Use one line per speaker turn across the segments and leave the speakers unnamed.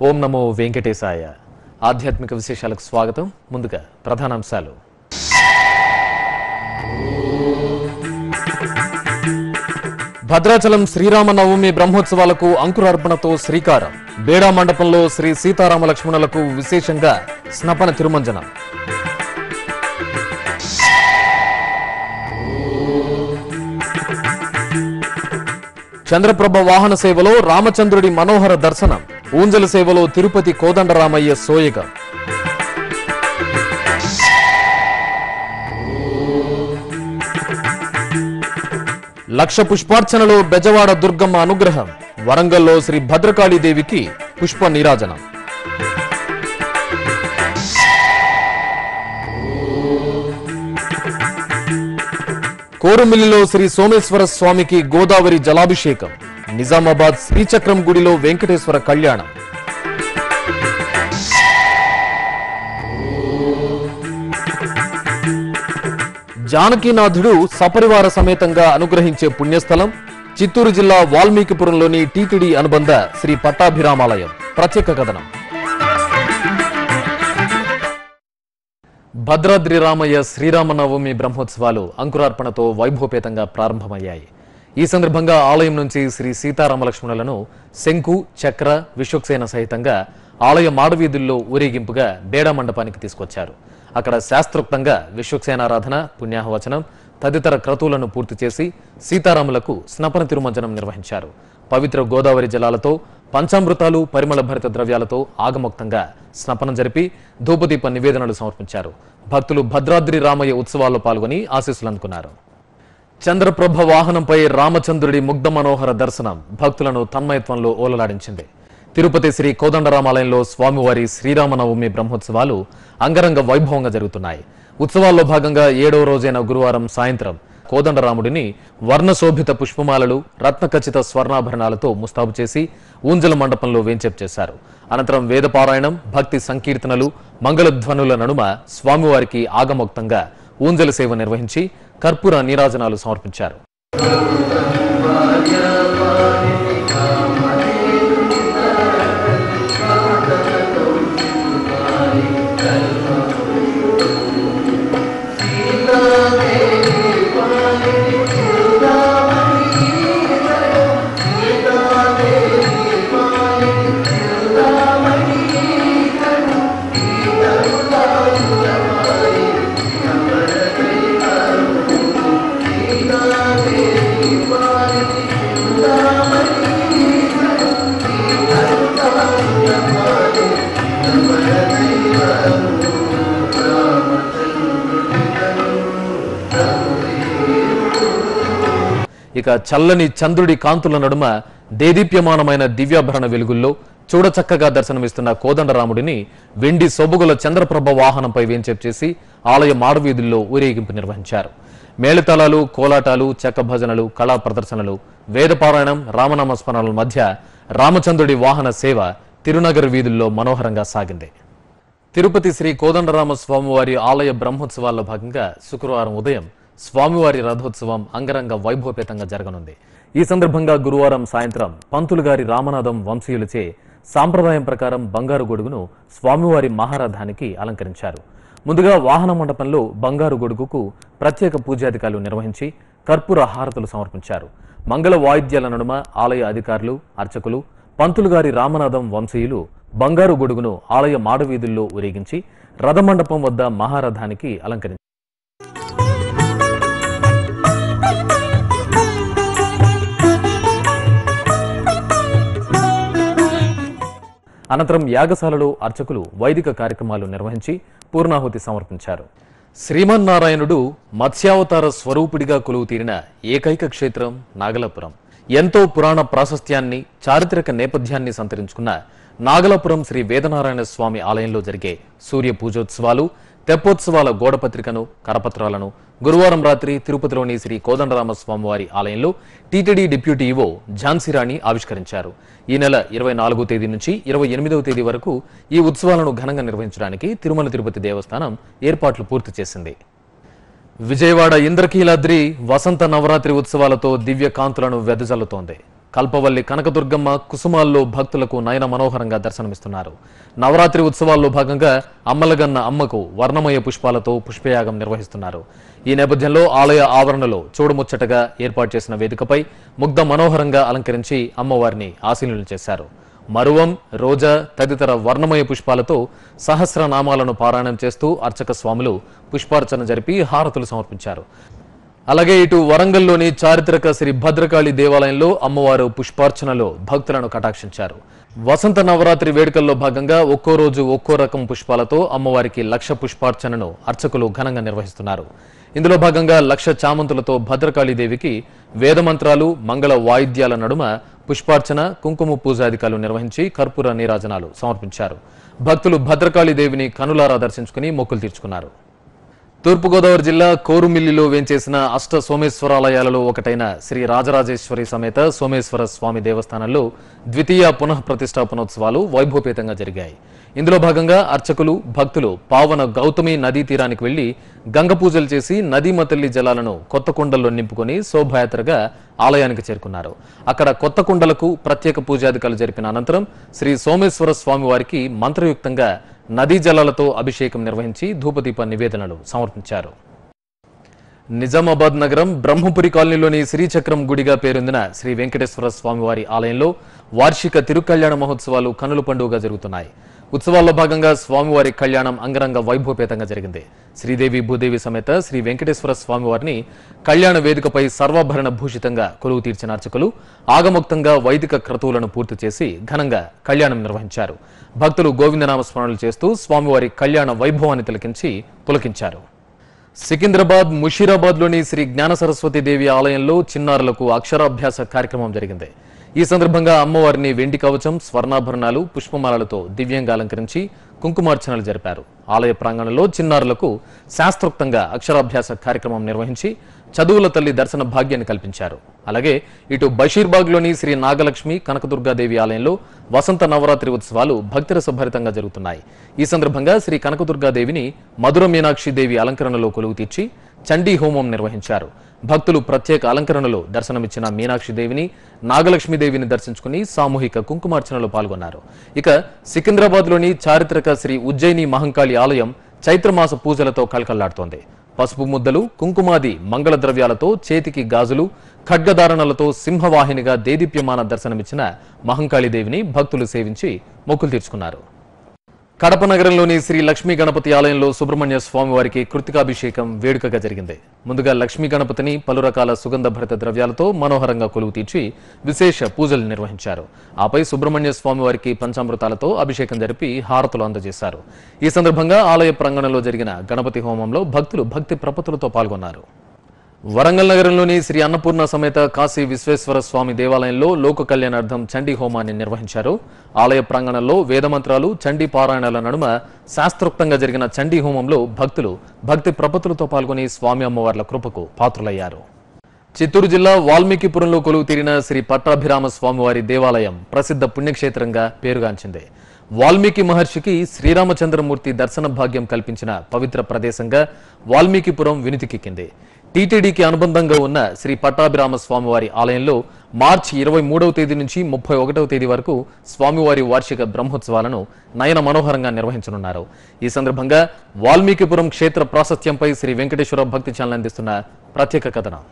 ఓం నమో వెంకటేశాయ ఆధ్యాత్మిక విశేషాలకు స్వాగతం ముందుగా ప్రధానాంశాలు భద్రాచలం శ్రీరామ నవమి బ్రహ్మోత్సవాలకు అంకురార్పణతో శ్రీకారం బేడా మండపంలో శ్రీ సీతారామ లక్ష్మణులకు విశేషంగా స్నపన తిరుమంజనం చంద్రప్రభ వాహన సేవలో రామచంద్రుడి మనోహర దర్శనం ఊంజల సేవలో తిరుపతి కోదండరామయ్య సోయగం లక్ష పుష్పార్చనలో బెజవాడ దుర్గమ్మ అనుగ్రహం వరంగల్లో శ్రీ భద్రకాళీదేవికి పుష్ప నీరాజనం కోరుమిల్లిలో శ్రీ సోమేశ్వర స్వామికి గోదావరి జలాభిషేకం నిజామాబాద్ శ్రీచక్రం గుడిలో వెంకటేశ్వర కళ్యాణం జానకీనాథుడు సపరివార సమేతంగా అనుగ్రహించే పుణ్యస్థలం చిత్తూరు జిల్లా వాల్మీకిపురంలోని టీటీడీ అనుబంధ శ్రీ పట్టాభిరామాలయం ప్రత్యేక కథనం భద్రాద్రి రామయ్య శ్రీరామనవమి బ్రహ్మోత్సవాలు అంకురార్పణతో వైభవపేతంగా ప్రారంభమయ్యాయి ఈ సందర్భంగా ఆలయం నుంచి శ్రీ సీతారామ లక్ష్మణులను శంకు చక్ర విశ్వక్సేన సహితంగా ఆలయ మాడవీధుల్లో ఊరేగింపుగా బేడా మండపానికి తీసుకొచ్చారు అక్కడ శాస్త్రోక్తంగా విశ్వక్సేనారాధన పుణ్యాహవచనం తదితర క్రతువులను పూర్తి చేసి సీతారాములకు స్నపన తిరుమంజనం నిర్వహించారు పవిత్ర గోదావరి జలాలతో పంచామృతాలు పరిమళ భరిత ద్రవ్యాలతో ఆగమోక్తంగా స్నపనం జరిపి ధూపదీప నివేదనలు సమర్పించారు భక్తులు భద్రాద్రి రామయ్య ఉత్సవాల్లో పాల్గొని ఆశీస్సులు అందుకున్నారు చంద్రప్రభ వాహనంపై రామచంద్రుడి ముగ్ధ మనోహర దర్శనం భక్తులను తన్మయత్వంలో ఓలలాడించింది తిరుపతి శ్రీ కోదండరామాలయంలో స్వామివారి శ్రీరామనవమి బ్రహ్మోత్సవాలు అంగరంగ వైభవంగా జరుగుతున్నాయి ఉత్సవాల్లో భాగంగా ఏడవ రోజైన గురువారం సాయంత్రం కోదండరాముడిని వర్ణశోభిత పుష్పమాలలు రత్నఖచిత స్వర్ణాభరణాలతో ముస్తాబు చేసి ఊంజల మండపంలో వేంచేపు చేశారు అనంతరం వేదపారాయణం భక్తి సంకీర్తనలు మంగళధ్వనుల నడుమ స్వామివారికి ఆగమోక్తంగా ఊంజల సేవ నిర్వహించి కర్పూర నీరాజనాలు సమర్పించారు ఇక చల్లని చంద్రుడి కాంతుల నడుమ దేదీప్యమానమైన దివ్యాభరణ వెలుగుల్లో చూడచక్కగా దర్శనమిస్తున్న కోదండరాముడిని వెండి సొబగుల చంద్రప్రభ వాహనంపై వేంచేపు చేసి ఆలయ మాడవీధుల్లో ఊరేగింపు నిర్వహించారు మేళతాళాలు కోలాటాలు చెక్క భజనలు కళా ప్రదర్శనలు వేదపారాయణం రామనామస్మరణల మధ్య రామచంద్రుడి వాహన సేవ తిరునగర్ వీధుల్లో మనోహరంగా సాగింది తిరుపతి శ్రీ కోదండరామ స్వామివారి ఆలయ బ్రహ్మోత్సవాల్లో భాగంగా శుక్రవారం ఉదయం స్వామివారి రథోత్సవం అంగరంగ వైభవపేతంగా జరగనుంది ఈ సందర్భంగా గురువారం సాయంత్రం పంతులు గారి రామనాథం వంశీయులచే సాంప్రదాయం ప్రకారం బంగారు గొడుగును స్వామివారి మహారథానికి అలంకరించారు ముందుగా వాహన మండపంలో బంగారు గొడుగుకు ప్రత్యేక పూజాధికారులు నిర్వహించి కర్పూర హారతులు సమర్పించారు మంగళ వాయిద్యాల నడుమ ఆలయ అధికారులు అర్చకులు పంతులు గారి రామనాథం వంశీయులు బంగారు గొడుగును ఆలయ మాడవీధుల్లో ఊరేగించి రథమండపం వద్ద మహారథానికి అలంకరించారు అనంతరం యాగశాలలో అర్చకులు వైదిక కార్యక్రమాలు నిర్వహించి పూర్ణాహుతి సమర్పించారు శ్రీమన్నారాయణుడు మత్స్యావతార స్వరూపుడిగా కొలువు తీరిన ఏకైక క్షేత్రం నాగలాపురం ఎంతో పురాణ ప్రాశస్త్యాన్ని చారిత్రక నేపథ్యాన్ని సంతరించుకున్న నాగలాపురం శ్రీ వేదనారాయణ స్వామి ఆలయంలో జరిగే సూర్య పూజోత్సవాలు తెప్పోత్సవాల గోడపత్రికను కరపత్రాలను గురువారం రాత్రి తిరుపతిలోని శ్రీ కోదండరామ స్వామివారి ఆలయంలో టీటీడీ డిప్యూటీ ఈవో ఝాన్సీరాణి ఆవిష్కరించారు ఈ నెల ఇరవై నాలుగో తేదీ నుంచి ఇరవై ఎనిమిదవ తేదీ వరకు ఈ ఉత్సవాలను ఘనంగా నిర్వహించడానికి తిరుమల తిరుపతి దేవస్థానం ఏర్పాట్లు పూర్తి చేసింది విజయవాడ ఇంద్రకీలాద్రి వసంత నవరాత్రి ఉత్సవాలతో దివ్య కాంతులను వెదజల్లుతోంది కల్పవల్లి కనకదుర్గమ్మ కుసుమాల్లో భక్తులకు నయన మనోహరంగా దర్శనమిస్తున్నారు నవరాత్రి ఉత్సవాల్లో భాగంగా అమ్మలగన్న అమ్మకు వర్ణమయ పుష్పాలతో పుష్పయాగం నిర్వహిస్తున్నారు ఈ నేపథ్యంలో ఆలయ ఆవరణలో చూడముచ్చటగా ఏర్పాటు చేసిన వేదికపై ముగ్ధ మనోహరంగా అలంకరించి అమ్మవారిని ఆశీనులు చేశారు మరువం రోజా తదితర వర్ణమయ పుష్పాలతో సహస్రనామాలను పారాయణం చేస్తూ అర్చక స్వాములు పుష్పార్చన జరిపి హారతులు సమర్పించారు అలాగే ఇటు వరంగల్లోని చారిత్రక శ్రీ భద్రకాళి దేవాలయంలో అమ్మవారు పుష్పార్చనలో భక్తులను కటాక్షించారు వసంత నవరాత్రి వేడుకల్లో భాగంగా ఒక్కో రోజు ఒక్కో రకం పుష్పాలతో అమ్మవారికి లక్ష పుష్పార్చనను అర్చకులు ఘనంగా నిర్వహిస్తున్నారు ఇందులో భాగంగా లక్ష చామంతులతో భద్రకాళి దేవికి వేదమంత్రాలు మంగళ వాయిద్యాల నడుమ పుష్పార్చన కుంకుమ పూజాధికారులు నిర్వహించి కర్పూర నీరాజనాలు సమర్పించారు భక్తులు భద్రకాళి దేవిని కనులారా దర్శించుకుని మొక్కులు తీర్చుకున్నారు తూర్పుగోదావరి జిల్లా కోరుమిల్లిలో వేంచేసిన అష్ట సోమేశ్వరాలయాలలో ఒకటైన శ్రీ రాజరాజేశ్వరి సమేత సోమేశ్వర స్వామి దేవస్థానంలో ద్వితీయ పునః ప్రతిష్టాపనోత్సవాలు వైభవపేతంగా జరిగాయి ఇందులో భాగంగా అర్చకులు భక్తులు పావన గౌతమి నదీ తీరానికి వెళ్లి గంగ పూజలు చేసి నదీ మతల్లి జలాలను కొత్త కుండల్లో నింపుకొని శోభాయాత్రగా ఆలయానికి చేరుకున్నారు అక్కడ కొత్త కుండలకు ప్రత్యేక పూజాధికారులు జరిపిన అనంతరం శ్రీ సోమేశ్వర స్వామి వారికి మంత్రయుక్తంగా నదీ జలాలతో అభిషేకం నిర్వహించి ధూపదీప నివేదనలు సమర్పించారు నిజామాబాద్ నగరం బ్రహ్మపురి కాలనీలోని శ్రీచక్రం గుడిగా పేరొందిన శ్రీ వెంకటేశ్వర స్వామివారి ఆలయంలో వార్షిక తిరుకళ్యాణ మహోత్సవాలు కనుల పండుగగా జరుగుతున్నాయి ఉత్సవాల్లో భాగంగా స్వామివారి కళ్యాణం అంగరంగ వైభవపేతంగా జరిగింది శ్రీదేవి భూదేవి సమేత శ్రీ వెంకటేశ్వర స్వామివారిని కళ్యాణ వేదికపై సర్వాభరణ భూషితంగా కొలువు తీర్చిన అర్చకులు ఆగముక్తంగా వైదిక క్రతువులను పూర్తి చేసి ఘనంగా కళ్యాణం నిర్వహించారు భక్తులు గోవిందనామ స్మరణలు చేస్తూ స్వామివారి కళ్యాణ వైభవాన్ని తిలకించి పులకించారు సికింద్రాబాద్ ముషీరాబాద్లోని శ్రీ జ్ఞాన సరస్వతి దేవి ఆలయంలో చిన్నారులకు అక్షరాభ్యాస కార్యక్రమం జరిగింది ఈ సందర్భంగా అమ్మవారిని వెండి కవచం స్వర్ణాభరణాలు పుష్పమాలలతో దివ్యంగా అలంకరించి కుంకుమార్చనలు జరిపారు ఆలయ ప్రాంగణంలో చిన్నారులకు శాస్త్రోక్తంగా అక్షరాభ్యాస కార్యక్రమం నిర్వహించి చదువుల తల్లి దర్శన భాగ్యాన్ని కల్పించారు అలాగే ఇటు బషీర్బాగ్లోని శ్రీ నాగలక్ష్మి కనకదుర్గాదేవి ఆలయంలో వసంత నవరాత్రి ఉత్సవాలు భక్తిరసభరితంగా జరుగుతున్నాయి ఈ సందర్భంగా శ్రీ కనకదుర్గాదేవిని మధుర మీనాక్షి దేవి అలంకరణలో కొలువు తీర్చి చండీ హోమం నిర్వహించారు భక్తులు ప్రత్యేక అలంకరణలో దర్శనమిచ్చిన మీనాక్షి దేవిని నాగలక్ష్మి దేవిని దర్శించుకుని సామూహిక కుంకుమార్చనలో పాల్గొన్నారు ఇక సికింద్రాబాద్లోని చారిత్రక శ్రీ ఉజ్జయిని మహంకాళి ఆలయం చైత్రమాస పూజలతో కలకల్లాడుతోంది పసుపు ముద్దలు కుంకుమాది మంగళ ద్రవ్యాలతో చేతికి గాజులు ఖడ్గధారణలతో సింహవాహినిగా దేదీప్యమాన దర్శనమిచ్చిన మహంకాళిదేవిని భక్తులు సేవించి మొక్కులు తీర్చుకున్నారు కడప నగరంలోని శ్రీ లక్ష్మీ గణపతి ఆలయంలో సుబ్రహ్మణ్య స్వామి వారికి కృతికాభిషేకం వేడుకగా జరిగింది ముందుగా లక్ష్మీ గణపతిని పలు రకాల సుగంధ భరిత ద్రవ్యాలతో మనోహరంగా కొలువు తీర్చి విశేష పూజలు నిర్వహించారు ఆపై సుబ్రహ్మణ్య స్వామి వారికి పంచామృతాలతో అభిషేకం జరిపి హారతులు అందజేశారు ఈ సందర్భంగా ఆలయ ప్రాంగణంలో జరిగిన గణపతి హోమంలో భక్తులు భక్తి ప్రపతులతో పాల్గొన్నారు వరంగల్ నగరంలోని శ్రీ అన్నపూర్ణ సమేత కాశీ విశ్వేశ్వర స్వామి దేవాలయంలో లోక కళ్యాణార్థం చండీ హోమాన్ని నిర్వహించారు ఆలయ ప్రాంగణంలో వేదమంత్రాలు చండీ పారాయణాల నడుమ శాస్త్రోక్తంగా జరిగిన చండీ హోమంలో భక్తులు భక్తి ప్రపతులతో పాల్గొని స్వామి అమ్మవార్ల కృపకు పాత్రులయ్యారు చిత్తూరు జిల్లా వాల్మీకిపురంలో కొలువు తీరిన శ్రీ పట్టాభిరామ స్వామివారి దేవాలయం ప్రసిద్ధ పుణ్యక్షేత్రంగా పేరుగాంచింది వాల్మీకి మహర్షికి శ్రీరామచంద్రమూర్తి దర్శన భాగ్యం కల్పించిన పవిత్ర ప్రదేశంగా వాల్మీకిపురం వినుతికెక్కింది టీటీడీకి అనుబంధంగా ఉన్న శ్రీ పట్టాభిరామ స్వామివారి ఆలయంలో మార్చి ఇరవై మూడవ తేదీ నుంచి ముప్పై ఒకటవ తేదీ వరకు స్వామివారి వార్షిక బ్రహ్మోత్సవాలను నయన మనోహరంగా నిర్వహించనున్నారు ఈ సందర్భంగా వాల్మీకిపురం క్షేత్ర ప్రాశస్త్యంపై శ్రీ వెంకటేశ్వర భక్తి ఛానల్ అందిస్తున్న ప్రత్యేక కథనం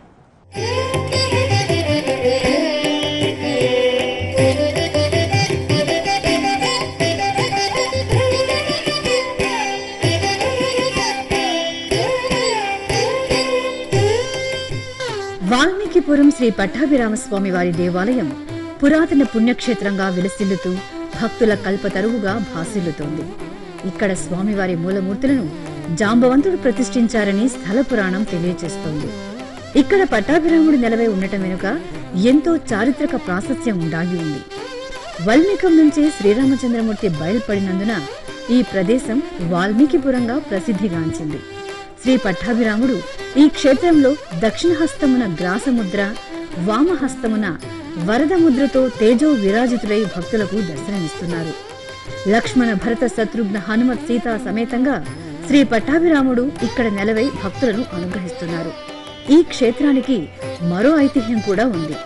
వాల్మీకిపురం శ్రీ పట్టాభిరామస్వామి వారి దేవాలయం పురాతన పుణ్యక్షేత్రంగా విలసిల్లుతూ భక్తుల కల్పతరువుగా భాసిల్లుతోంది ఇక్కడ స్వామివారి మూలమూర్తులను జాంబవంతుడు ప్రతిష్ఠించారని స్థల పురాణం తెలియజేస్తోంది ఇక్కడ పట్టాభిరాముడు నెలవై ఉండటం వెనుక ఎంతో చారిత్రక ప్రాశస్త్యం ఉండాగి ఉంది వల్మీకం నుంచి శ్రీరామచంద్రమూర్తి బయలుపడినందున ఈ ప్రదేశం వాల్మీకిపురంగా ప్రసిద్ధిగాంచింది శ్రీ పట్టాభిరాముడు ఈ క్షేత్రంలో దక్షిణహస్తమున గ్రాసముద్ర వామహస్తమున వరద ముద్రతో తేజో విరాజితులై భక్తులకు దర్శనమిస్తున్నారు లక్ష్మణ భరత శత్రుఘ్న హనుమత్ సీతా సమేతంగా శ్రీ పట్టాభిరాముడు ఇక్కడ నెలవై భక్తులను అనుగ్రహిస్తున్నారు ఈ క్షేత్రానికి మరో ఐతిహ్యం కూడా ఉంది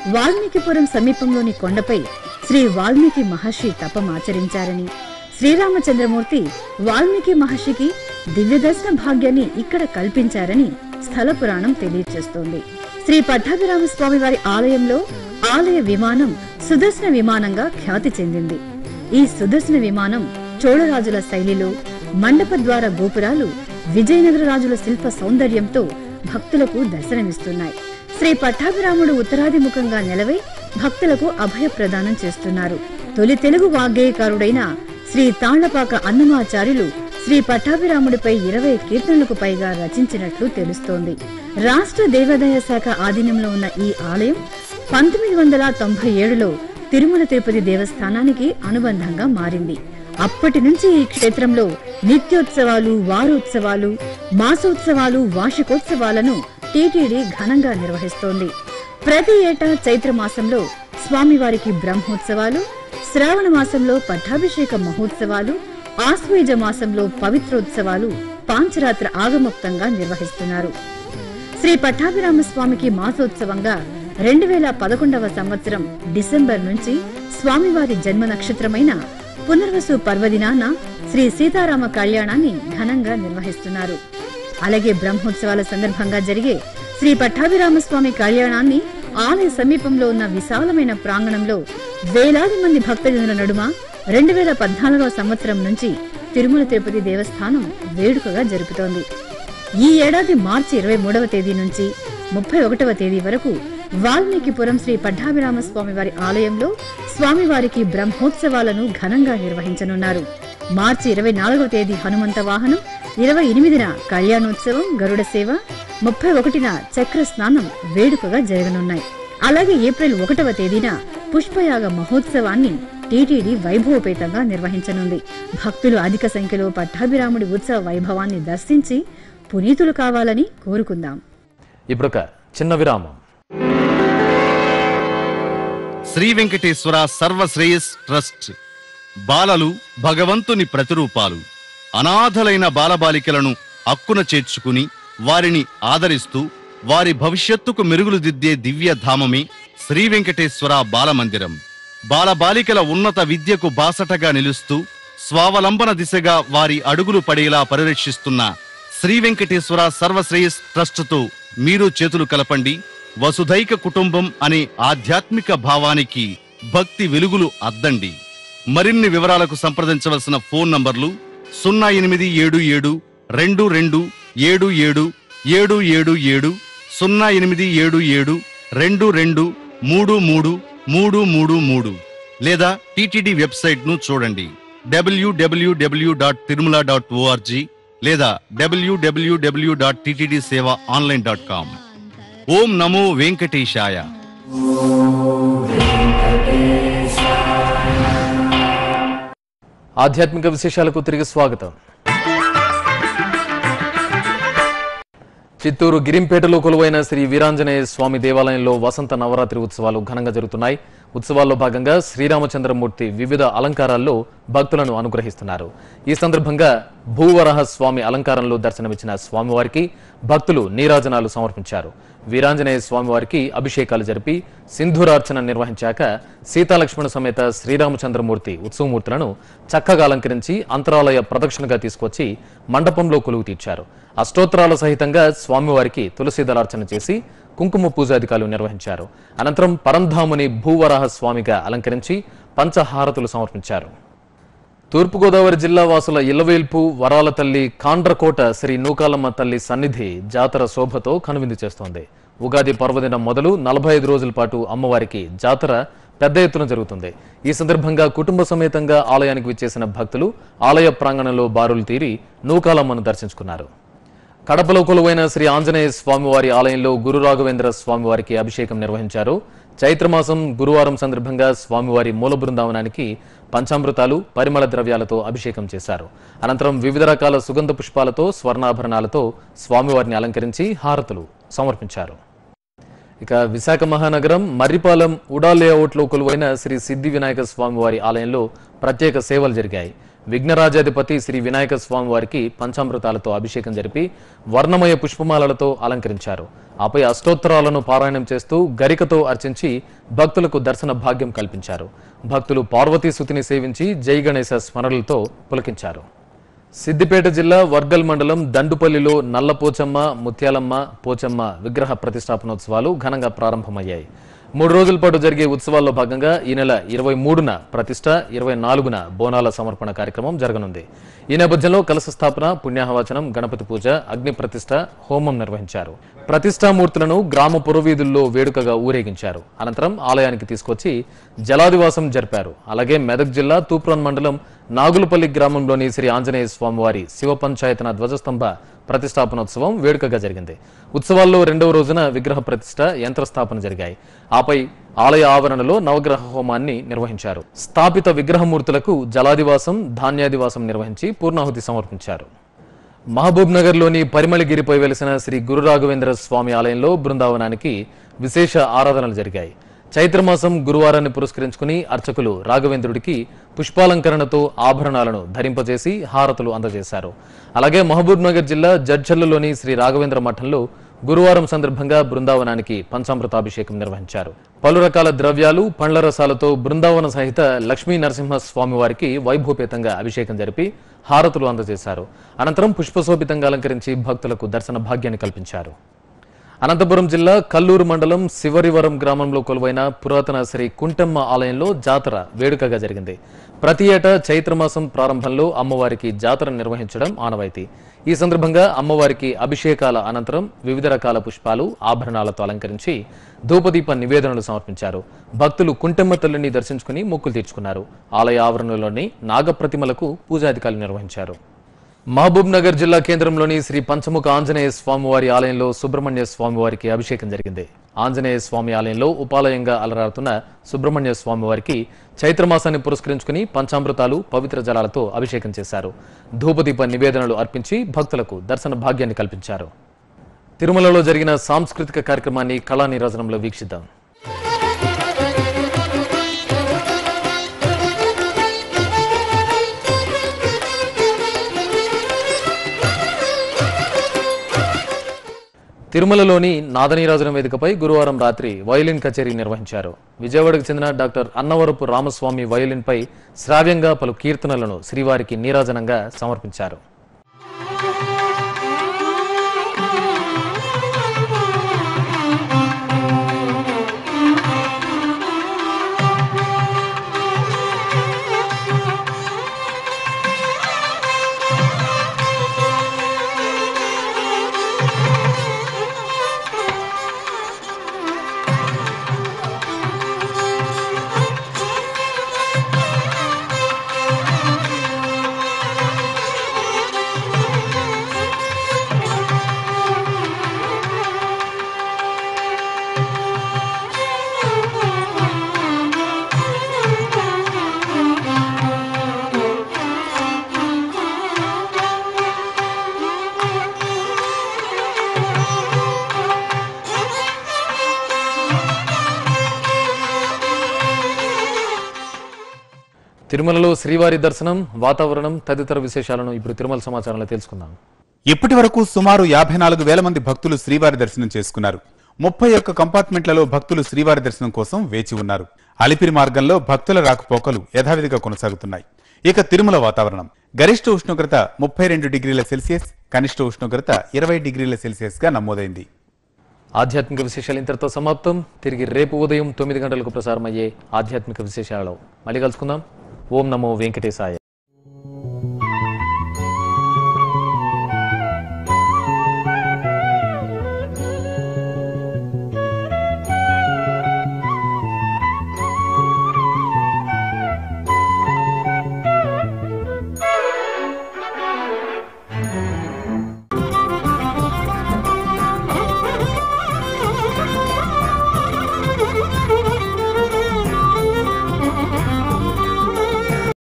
వాల్మీకిపురం సమీపంలోని కొండపై శ్రీ వాల్మీకి మహర్షి తపమాచరించారని శ్రీరామచంద్రమూర్తి వాల్మీకి మహర్షికి దివ్య దర్శన భాగ్యాన్ని ఇక్కడ కల్పించారని స్థల పురాణం తెలియజేస్తోంది శ్రీ పట్టాభిరామ స్వామి వారి ఆలయంలో ఆలయ విమానం సుదర్శన విమానంగా ఖ్యాతి చెందింది ఈ సుదర్శన విమానం చోళరాజుల శైలిలో మండప ద్వార గోపురాలు విజయనగర రాజుల శిల్ప సౌందర్యంతో భక్తులకు దర్శనమిస్తున్నాయి శ్రీ పట్టాభిరాముడు ఉత్తరాదిముఖంగా నిలవై భక్తులకు అభయ ప్రదానం చేస్తున్నారు తొలి తెలుగు వాగ్గేయకారుడైన శ్రీ తాళ్లపాక అన్నమాచార్యులు శ్రీ పట్టాభిరాముడిపై ఇరవై కీర్తనలకు పైగా రచించినట్లు తెలుస్తోంది రాష్ట్ర దేవాదాయ శాఖ ఆధీనంలో ఉన్న ఈ ఆలయం పంతొమ్మిది వందల తొంభై ఏడులో తిరుమల తిరుపతి దేవస్థానానికి అనుబంధంగా మారింది అప్పటి నుంచి ఈ క్షేత్రంలో నిత్యోత్సవాలు వారోత్సవాలు మాసోత్సవాలు వార్షికోత్సవాలను టీటీడీ ఘనంగా నిర్వహిస్తోంది ప్రతి ఏటా చైత్ర మాసంలో స్వామివారికి బ్రహ్మోత్సవాలు శ్రావణ మాసంలో పట్టాభిషేక మహోత్సవాలు ఆశ్వయుజ మాసంలో పవిత్రోత్సవాలు పాంచరాత్ర ఆగముక్తంగా నిర్వహిస్తున్నారు శ్రీ పట్టాభిరామ స్వామికి మాసోత్సవంగా రెండు వేల పదకొండవ సంవత్సరం డిసెంబర్ నుంచి స్వామివారి జన్మ నక్షత్రమైన పునర్వసు పర్వదినాన శ్రీ సీతారామ కళ్యాణాన్ని ఘనంగా నిర్వహిస్తున్నారు అలాగే బ్రహ్మోత్సవాల సందర్భంగా జరిగే శ్రీ పట్టాభిరామ స్వామి కళ్యాణాన్ని ఆలయ సమీపంలో ఉన్న విశాలమైన ప్రాంగణంలో వేలాది మంది భక్తజనుల నడుమ రెండు వేల పద్నాలుగవ సంవత్సరం నుంచి తిరుమల తిరుపతి దేవస్థానం వేడుకగా జరుపుతోంది ఈ ఏడాది మార్చి ఇరవై మూడవ తేదీ నుంచి ముప్పై ఒకటవ తేదీ వరకు వాల్మీకిపురం శ్రీ పట్టాభిరామ స్వామి వారి ఆలయంలో స్వామివారికి బ్రహ్మోత్సవాలను ఘనంగా నిర్వహించనున్నారు మార్చి ఇరవై నాలుగవ తేదీ హనుమంత వాహనం ఇరవై ఎనిమిదిన కళ్యాణోత్సవం గరుడ సేవ ముప్పై ఒకటిన చక్ర స్నానం వేడుకగా జరగనున్నాయి అలాగే ఏప్రిల్ ఒకటవ తేదీన పుష్పయాగ మహోత్సవాన్ని టీటీడీ వైభవపేతంగా నిర్వహించనుంది భక్తులు అధిక సంఖ్యలో పట్టాభిరాముడి ఉత్సవ వైభవాన్ని దర్శించి పునీతులు కావాలని కోరుకుందాం
ఇప్పుడొక చిన్న విరామం
శ్రీ వెంకటేశ్వర సర్వశ్రేయస్ ట్రస్ట్ బాలలు భగవంతుని ప్రతిరూపాలు అనాథలైన బాలబాలికలను అక్కున చేర్చుకుని వారిని ఆదరిస్తూ వారి భవిష్యత్తుకు మెరుగులు దిద్దే దివ్య ధామమే శ్రీ వెంకటేశ్వర బాలమందిరం బాలబాలికల ఉన్నత విద్యకు బాసటగా నిలుస్తూ స్వావలంబన దిశగా వారి అడుగులు పడేలా పరిరక్షిస్తున్న శ్రీ వెంకటేశ్వర సర్వశ్రేయస్ ట్రస్టుతో మీరు చేతులు కలపండి వసుధైక కుటుంబం అనే ఆధ్యాత్మిక భావానికి భక్తి వెలుగులు అద్దండి మరిన్ని వివరాలకు సంప్రదించవలసిన ఫోన్ నంబర్లు సున్నా ఎనిమిది ఏడు ఏడు రెండు రెండు ఏడు ఏడు ఏడు ఏడు ఏడు సున్నా ఎనిమిది ఏడు ఏడు రెండు రెండు మూడు మూడు మూడు మూడు మూడు లేదా టిటిడి వెబ్సైట్ ను చూడండి W W W dot Tirumala dot O R G లేదా W W W dot TTD seva online dot com ఓం నమో వెంకటేశాయ
ఆధ్యాత్మిక విశేషాలకు తిరిగి స్వాగతం చిత్తూరు గిరింపేటలో కొలువైన శ్రీ వీరాంజనేయ స్వామి దేవాలయంలో వసంత నవరాత్రి ఉత్సవాలు ఘనంగా జరుగుతున్నాయి ఉత్సవాల్లో భాగంగా శ్రీరామచంద్రమూర్తి వివిధ అలంకారాల్లో భక్తులను అనుగ్రహిస్తున్నారు ఈ సందర్భంగా భూవరహ స్వామి అలంకారంలో దర్శనమిచ్చిన స్వామివారికి భక్తులు నీరాజనాలు సమర్పించారు వీరాంజనేయ స్వామివారికి అభిషేకాలు జరిపి సింధూరార్చన నిర్వహించాక సీతాలక్ష్మణ సమేత శ్రీరామచంద్రమూర్తి ఉత్సవమూర్తులను చక్కగా అలంకరించి అంతరాలయ ప్రదక్షిణగా తీసుకొచ్చి మండపంలో కొలువు తీర్చారు అష్టోత్తరాల సహితంగా స్వామివారికి తులసి దళార్చన చేసి కుంకుమ పూజాధికారులు నిర్వహించారు అనంతరం పరంధాముని భూవరాహ స్వామిగా అలంకరించి పంచహారతులు సమర్పించారు తూర్పుగోదావరి జిల్లా వాసుల ఇల్లవేల్పు వరాల తల్లి కాండ్రకోట శ్రీ నూకాలమ్మ తల్లి సన్నిధి జాతర శోభతో కనువిందు చేస్తోంది ఉగాది పర్వదినం మొదలు నలభై ఐదు రోజుల పాటు అమ్మవారికి జాతర పెద్ద ఎత్తున జరుగుతుంది ఈ సందర్భంగా కుటుంబ సమేతంగా ఆలయానికి విచ్చేసిన భక్తులు ఆలయ ప్రాంగణంలో బారులు తీరి నూకాలమ్మను దర్శించుకున్నారు కడపలో కొలువైన శ్రీ ఆంజనేయ స్వామివారి ఆలయంలో గురు రాఘవేంద్ర స్వామివారికి అభిషేకం నిర్వహించారు చైత్రమాసం గురువారం సందర్భంగా స్వామివారి మూల బృందావనానికి పంచామృతాలు పరిమళ ద్రవ్యాలతో అభిషేకం చేశారు అనంతరం వివిధ రకాల సుగంధ పుష్పాలతో స్వర్ణాభరణాలతో స్వామివారిని అలంకరించి హారతులు సమర్పించారు ఇక విశాఖ మహానగరం మర్రిపాలెం ఉడా లేఅవుట్లో కొలువైన శ్రీ సిద్ధి వినాయక స్వామివారి ఆలయంలో ప్రత్యేక సేవలు జరిగాయి విఘ్నరాజాధిపతి శ్రీ వినాయక స్వామి వారికి పంచామృతాలతో అభిషేకం జరిపి వర్ణమయ పుష్పమాలలతో అలంకరించారు ఆపై అష్టోత్తరాలను పారాయణం చేస్తూ గరికతో అర్చించి భక్తులకు దర్శన భాగ్యం కల్పించారు భక్తులు పార్వతీ సుతిని సేవించి జై గణేశ స్మరణలతో పులకించారు సిద్దిపేట జిల్లా వర్గల్ మండలం దండుపల్లిలో నల్లపోచమ్మ ముత్యాలమ్మ పోచమ్మ విగ్రహ ప్రతిష్టాపనోత్సవాలు ఘనంగా ప్రారంభమయ్యాయి మూడు రోజుల పాటు జరిగే ఉత్సవాల్లో భాగంగా ఈ నెల ఇరవై మూడున ప్రతిష్ట ఇరవై నాలుగున బోనాల సమర్పణ కార్యక్రమం జరగనుంది ఈ నేపథ్యంలో కలశ స్థాపన పుణ్యాహవచనం గణపతి పూజ అగ్ని ప్రతిష్ట హోమం నిర్వహించారు ప్రతిష్టామూర్తులను గ్రామ పురవీధుల్లో వేడుకగా ఊరేగించారు అనంతరం ఆలయానికి తీసుకొచ్చి జలాదివాసం జరిపారు అలాగే మెదక్ జిల్లా తూప్రాన్ మండలం నాగులపల్లి గ్రామంలోని శ్రీ ఆంజనేయ స్వామివారి శివ పంచాయతన ధ్వజస్తంభ ప్రతిష్టాపనోత్సవం వేడుకగా జరిగింది ఉత్సవాల్లో రెండవ రోజున విగ్రహ ప్రతిష్ట యంత్రస్థాపన జరిగాయి ఆపై ఆలయ ఆవరణలో నవగ్రహ హోమాన్ని నిర్వహించారు స్థాపిత విగ్రహమూర్తులకు జలాదివాసం ధాన్యాదివాసం నిర్వహించి పూర్ణాహుతి సమర్పించారు మహబూబ్ నగర్లోని పరిమళగిరిపై వెలిసిన శ్రీ గురు రాఘవేంద్ర స్వామి ఆలయంలో బృందావనానికి విశేష ఆరాధనలు జరిగాయి చైత్రమాసం గురువారాన్ని పురస్కరించుకుని అర్చకులు రాఘవేంద్రుడికి పుష్పాలంకరణతో ఆభరణాలను ధరింపజేసి హారతులు అందజేశారు అలాగే మహబూబ్ నగర్ జిల్లా జడ్చర్లలోని శ్రీ రాఘవేంద్ర మఠంలో గురువారం సందర్భంగా బృందావనానికి పంచామృతాభిషేకం నిర్వహించారు పలు రకాల ద్రవ్యాలు పండ్ల రసాలతో బృందావన సహిత లక్ష్మీ నరసింహ స్వామి వారికి వైభూపేతంగా అభిషేకం జరిపి హారతులు అందజేశారు అనంతరం పుష్పశోభితంగా అలంకరించి భక్తులకు దర్శన భాగ్యాన్ని కల్పించారు అనంతపురం జిల్లా కల్లూరు మండలం శివరివరం గ్రామంలో కొలువైన పురాతన శ్రీ కుంటమ్మ ఆలయంలో జాతర వేడుకగా జరిగింది ప్రతి ఏటా చైత్రమాసం ప్రారంభంలో అమ్మవారికి జాతర నిర్వహించడం ఆనవాయితీ ఈ సందర్భంగా అమ్మవారికి అభిషేకాల అనంతరం వివిధ రకాల పుష్పాలు ఆభరణాలతో అలంకరించి ధూపదీప నివేదనలు సమర్పించారు భక్తులు కుంటమ్మ తల్లిని దర్శించుకుని మొక్కులు తీర్చుకున్నారు ఆలయ ఆవరణలోని నాగప్రతిమలకు పూజాధికారులు నిర్వహించారు మహబూబ్ నగర్ జిల్లా కేంద్రంలోని శ్రీ పంచముఖ ఆంజనేయ స్వామివారి ఆలయంలో సుబ్రహ్మణ్య స్వామివారికి అభిషేకం జరిగింది ఆంజనేయ స్వామి ఆలయంలో ఉపాలయంగా అలరారుతున్న సుబ్రహ్మణ్య స్వామివారికి చైత్రమాసాన్ని పురస్కరించుకుని పంచామృతాలు పవిత్ర జలాలతో అభిషేకం చేశారు ధూపదీప నివేదనలు అర్పించి భక్తులకు దర్శన భాగ్యాన్ని కల్పించారు తిరుమలలో జరిగిన సాంస్కృతిక కార్యక్రమాన్ని కళా నీరాజనంలో వీక్షిద్దాం తిరుమలలోని నాదనీరాజనం వేదికపై గురువారం రాత్రి వయలిన్ కచేరీ నిర్వహించారు విజయవాడకు చెందిన డాక్టర్ అన్నవరపు రామస్వామి వయలిన్పై శ్రావ్యంగా పలు కీర్తనలను శ్రీవారికి నీరాజనంగా సమర్పించారు తిరుమలలో శ్రీవారి దర్శనం వాతావరణం తదితర విశేషాలను ఇప్పుడు తిరుమల సమాచారంలో తెలుసుకుందాం
ఇప్పటి వరకు సుమారు యాభై నాలుగు వేల మంది భక్తులు శ్రీవారి దర్శనం చేసుకున్నారు ముప్పై ఒక్క కంపార్ట్మెంట్లలో భక్తులు శ్రీవారి దర్శనం కోసం వేచి ఉన్నారు అలిపిరి మార్గంలో భక్తుల రాకపోకలు యథావిధిగా కొనసాగుతున్నాయి ఇక తిరుమల వాతావరణం గరిష్ట ఉష్ణోగ్రత ముప్పై రెండు డిగ్రీల సెల్సియస్ కనిష్ట ఉష్ణోగ్రత ఇరవై డిగ్రీల సెల్సియస్ గా నమోదైంది
ఆధ్యాత్మిక విశేషాలు ఇంతటితో సమాప్తం తిరిగి రేపు ఉదయం తొమ్మిది గంటలకు ప్రసారమయ్యే ఆధ్యాత్మిక విశేషాలలో మళ్ళీ కలుసుకుందాం ఓం నమో వెంకటేశాయ